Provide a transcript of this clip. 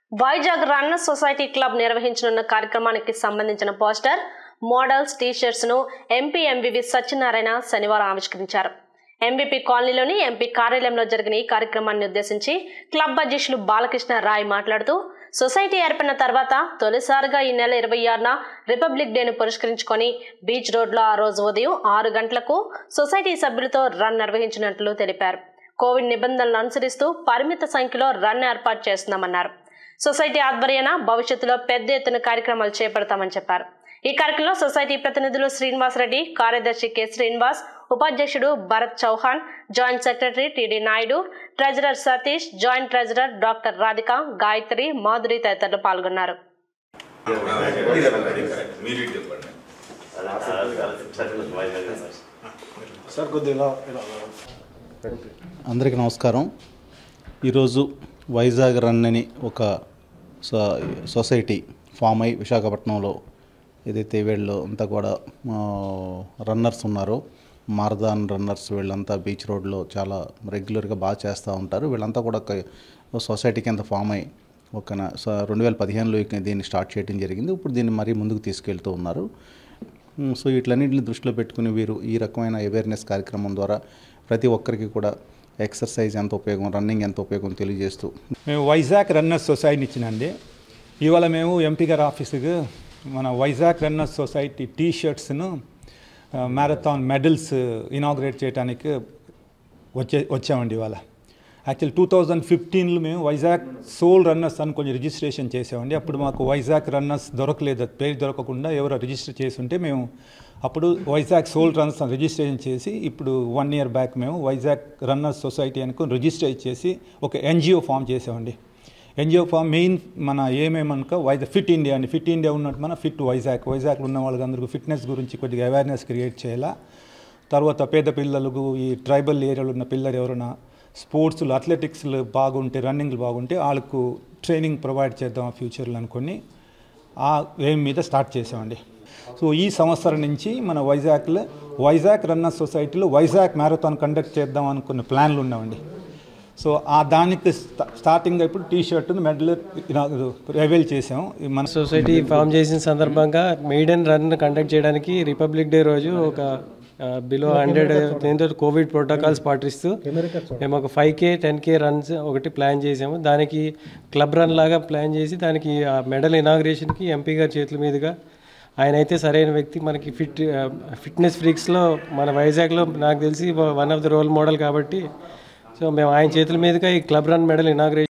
Vizag run society club నిర్వహించనున్న కార్యక్రమానికి సంబంధించిన పోస్టర్ మోడల్స్ టీషర్ట్స్ ను ఎంపీ ఎంవివి సత్యనారాయణ శనివారం ఆవిష్కరించారు ఎంబీపీ కాలనీలోని ఎంపీ కార్యాలయంలో జరిగిన ఈ కార్యక్రమాన్ని ఉద్దేశించి క్లబ్ అధ్యక్షులు బాలకృష్ణ రాయ్ మాట్లాడుతూ సొసైటీ ఏర్పడిన తర్వాత తొలిసారిగా ఈ నెల ఇరవై ఆరున రిపబ్లిక్ డేను పురస్కరించుకొని బీచ్ రోడ్లో ఆ రోజు ఉదయం ఆరు గంటలకు సొసైటీ సభ్యులతో రన్ నిర్వహించినట్లు తెలిపారు కోవిడ్ నిబంధనలను అనుసరిస్తూ పరిమిత సంఖ్యలో రన్ ఏర్పాటు చేస్తున్నామన్నారు సొసైటీ ఆధ్వర్యాన భవిష్యత్తులో పెద్ద ఎత్తున కార్యక్రమాలు చేపడతామని చెప్పారు ఈ కార్యక్రమంలో సొసైటీ ప్రతినిధులు శ్రీనివాస్ రెడ్డి కార్యదర్శి కె శ్రీనివాస్ ఉపాధ్యక్షుడు Bharat Chauhan joint secretary TD Naidu treasurer Satish joint treasurer doctor Radhika Gayatri Madhuri తదితరులు పాల్గొన్నారు మీరు ఇటు చెప్పండి సార్ కొద్దిగా ఇలా ఇలా అందరికీ నమస్కారం ఈరోజు వైజాగ్ రన్ అని ఒక సొ- సొసైటీ ఫామ్ అయి విశాఖపట్నంలో ఏదైతే వీళ్ళు అంతా కూడా ఆ, రన్నర్స్ ఉన్నారో మారథాన్ రన్నర్స్ వీళ్ళంతా బీచ్ రోడ్లో చాలా రెగ్యులర్గా బాగా చేస్తూ ఉంటారు వీళ్ళంతా కూడా ఒక సొసైటీ కింద ఫామ్ అయి ఒక న- స- రెండు వేల పదిహేనులో ఇక దీన్ని స్టార్ట్ చేయడం జరిగింది ఇప్పుడు దీన్ని మరీ ముందుకు తీసుకెళ్తూ ఉన్నారు మ్, సో వీటిలన్నింటిని దృష్టిలో పెట్టుకుని వీరు ఈ రకమైన అవేర్నెస్ కార్యక్రమం ద్వారా ప్రతి ఒక్కరికి కూడా ఎక్సర్సైజ్ ఎంత ఉపయోగం రన్నింగ్ ఎంత ఉపయోగం తెలియజేస్తూ మేము వైజాగ్ రన్నర్స్ సొసైటీ ఇచ్చినండి ఇవాళ మేము ఎంపీ గారి ఆఫీసుకు మన వైజాగ్ రన్నర్స్ సొసైటీ టీ షర్ట్స్ను మ్యారథాన్ మెడల్స్ ఇనాగ్రేట్ చేయడానికి వచ్చే వచ్చామండి ఇవాళ యాక్చువల్ టూ థౌజండ్ ఫిఫ్టీన్లో మేము వైజాగ్ సోల్ రన్నర్స్ అని కొంచెం రిజిస్ట్రేషన్ చేసామండి అప్పుడు మాకు వైజాగ్ రన్నర్స్ దొరకలేదు పేరు దొరకకుండా ఎవరో రిజిస్టర్ చేసి ఉంటే మేము అప్పుడు వైజాగ్ సోల్ రన్నర్స్ అని రిజిస్ట్రేషన్ చేసి ఇప్పుడు వన్ ఇయర్ బ్యాక్ మేము వైజాగ్ రన్నర్స్ సొసైటీ అనుకుని రిజిస్టర్ చేసి ఒక ఎన్జిఓ ఫామ్ చేసామండి ఎన్జిఓ ఫామ్ మెయిన్ మన ఏమేమనుకో వైజాగ్ ఫిట్ ఇండియా అండి ఫిట్ ఇండియా ఉన్నట్టు మన ఫిట్ వైజాగ్ వైజాగ్లో ఉన్న వాళ్ళందరికీ ఫిట్నెస్ గురించి కొద్దిగా అవేర్నెస్ క్రియేట్ చేయాలా తర్వాత పేద పిల్లలకు ఈ ట్రైబల్ ఏరియాలో ఉన్న పిల్లలు ఎవరైనా స్పోర్ట్స్లో అథ్లెటిక్స్లో బాగుంటే రన్నింగ్లు బాగుంటే వాళ్ళకు ట్రైనింగ్ ప్రొవైడ్ చేద్దాం ఫ్యూచర్లో అనుకొని ఆ ఎయిమ్ మీద స్టార్ట్ చేసామండి సో ఈ సంవత్సరం నుంచి మన వైజాగ్లో వైజాగ్ రన్నర్ సొసైటీలో వైజాగ్ మ్యారథాన్ కండక్ట్ చేద్దాం అనుకున్న ప్లాన్లు ఉన్నామండి సో ఆ దానికి స్టా- స్టార్టింగ్ ఇప్పుడు టీ షర్ట్ మెడల్ రివైల్ చేసాం ఈ మన సొసైటీ ఫామ్ చేసిన సందర్భంగా మెయిడెన్ రన్ కండక్ట్ చేయడానికి రిపబ్లిక్ డే రోజు ఒక బిలో హండ్రెడ్ దీంతో కోవిడ్ ప్రోటోకాల్స్ పాటిస్తూ మేము ఒక five K ten K runs ఒకటి ప్లాన్ చేసాము దానికి క్లబ్ రన్ లాగా ప్లాన్ చేసి దానికి ఆ మెడల్ ఇనాగ్రేషన్కి ఎంపీ గారి చేతుల మీదుగా ఆయన అయితే సరైన వ్యక్తి మనకి ఫిట్ ఫిట్నెస్ ఫ్రీక్స్లో మన వైజాగ్లో నాకు తెలిసి one of the role model కాబట్టి సో మేము ఆయన చేతుల మీదుగా ఈ క్లబ్ రన్ మెడల్ ఇనాగ్రేషన్